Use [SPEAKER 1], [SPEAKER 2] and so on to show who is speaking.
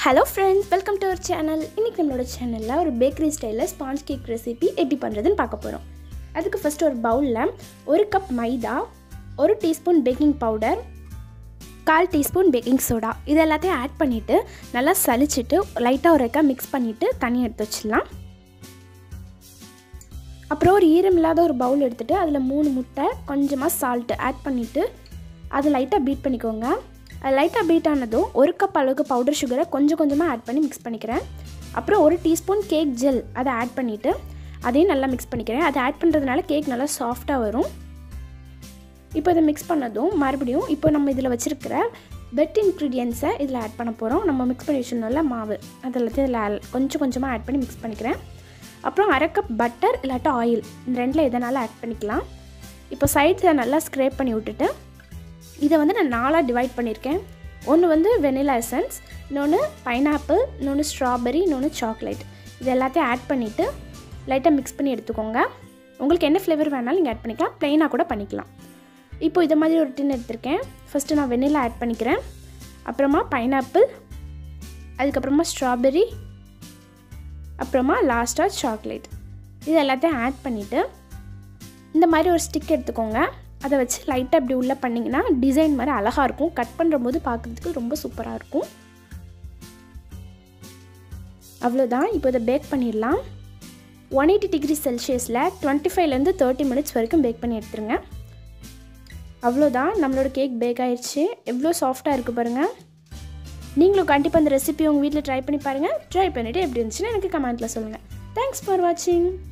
[SPEAKER 1] hello friends welcome to our channel இன்றைக்கி நம்மளோட சேனலில் ஒரு பேக்கரி ஸ்டைலில் ஸ்பாஞ்ச் கேக் ரெசிபி எப்படி பண்ணுறதுன்னு பார்க்க போகிறோம் அதுக்கு ஃபஸ்ட்டு ஒரு பவுலில் ஒரு கப் மைதா ஒரு டீஸ்பூன் பேக்கிங் பவுடர் கால் டீஸ்பூன் பேக்கிங் சோடா இது எல்லாத்தையும் ஆட் பண்ணிவிட்டு நல்லா சலிச்சிட்டு லைட்டாக ஒரு ரெக்கா மிக்ஸ் பண்ணிவிட்டு தண்ணி எடுத்து வச்சிடலாம் அப்புறம் ஒரு ஈரம் இல்லாத ஒரு பவுல் எடுத்துகிட்டு அதில் மூணு முட்டை கொஞ்சமாக சால்ட்டு ஆட் பண்ணிவிட்டு அதை லைட்டாக பீட் பண்ணிக்கோங்க அது லைட்டாக பீட் ஆனதும் ஒரு கப் அளவுக்கு பவுடர் சுகரை கொஞ்சம் கொஞ்சமாக ஆட் பண்ணி மிக்ஸ் பண்ணிக்கிறேன் அப்புறம் ஒரு டீஸ்பூன் கேக் ஜெல் அதை ஆட் பண்ணிவிட்டு அதையும் நல்லா மிக்ஸ் பண்ணிக்கிறேன் அதை ஆட் பண்ணுறதுனால கேக் நல்லா சாஃப்டாக வரும் இப்போ இதை மிக்ஸ் பண்ணதும் மறுபடியும் இப்போ நம்ம இதில் வச்சுருக்கிற வெட் இன்க்ரீடியன்ஸை இதில் ஆட் பண்ண போகிறோம் நம்ம மிக்ஸ் பண்ணி வச்சுருந்தோம்ல மாவு அது எல்லாத்தையும் இதில் கொஞ்சம் கொஞ்சமாக ஆட் பண்ணி மிக்ஸ் பண்ணிக்கிறேன் அப்புறம் அரை கப் பட்டர் இல்லாட்டா ஆயில் இந்த ரெண்டில் எதனாலும் ஆட் பண்ணிக்கலாம் இப்போ சைட்ஸை நல்லா ஸ்க்ரேப் பண்ணி விட்டுட்டு இதை வந்து நான் நாலாக டிவைட் பண்ணியிருக்கேன் ஒன்று வந்து வெனிலா எசன்ஸ் இன்னொன்று பைனாப்பிள் இன்னொன்று ஸ்ட்ராபெரி இன்னொன்று சாக்லேட் இது எல்லாத்தையும் ஆட் பண்ணிவிட்டு லைட்டாக மிக்ஸ் பண்ணி எடுத்துக்கோங்க உங்களுக்கு என்ன ஃப்ளேவர் வேணாலும் நீங்கள் ஆட் பண்ணிக்கலாம் ப்ளெயினாக கூட பண்ணிக்கலாம் இப்போ இதை மாதிரி ஒரு டின் எடுத்திருக்கேன் ஃபஸ்ட்டு நான் வெனிலா ஆட் பண்ணிக்கிறேன் அப்புறமா பைனாப்பிள் அதுக்கப்புறமா ஸ்ட்ராபெரி அப்புறமா லாஸ்ட்டாக சாக்லேட் இது எல்லாத்தையும் ஆட் பண்ணிவிட்டு இந்த மாதிரி ஒரு ஸ்டிக் எடுத்துக்கோங்க அதை வச்சு லைட்டாக இப்படி உள்ளே பண்ணிங்கன்னா டிசைன் மாதிரி அழகாக இருக்கும் கட் பண்ணுற போது பார்க்குறதுக்கு ரொம்ப சூப்பராக இருக்கும் அவ்வளோதான் இப்போ இதை பேக் பண்ணிடலாம் ஒன் எயிட்டி டிகிரி செல்சியஸில் டுவெண்ட்டி ஃபைவ்லேருந்து தேர்ட்டி மினிட்ஸ் வரைக்கும் பேக் பண்ணி எடுத்துருங்க அவ்வளோதான் நம்மளோட கேக் பேக் ஆயிடுச்சு எவ்வளோ சாஃப்டாக இருக்குது பாருங்கள் நீங்களும் கண்டிப்பாக அந்த ரெசிபி உங்கள் வீட்டில் ட்ரை பண்ணி பாருங்கள் ட்ரை பண்ணிவிட்டு எப்படி இருந்துச்சுன்னு எனக்கு கமெண்ட்டில் சொல்லுங்கள் தேங்க்ஸ் ஃபார் வாட்சிங்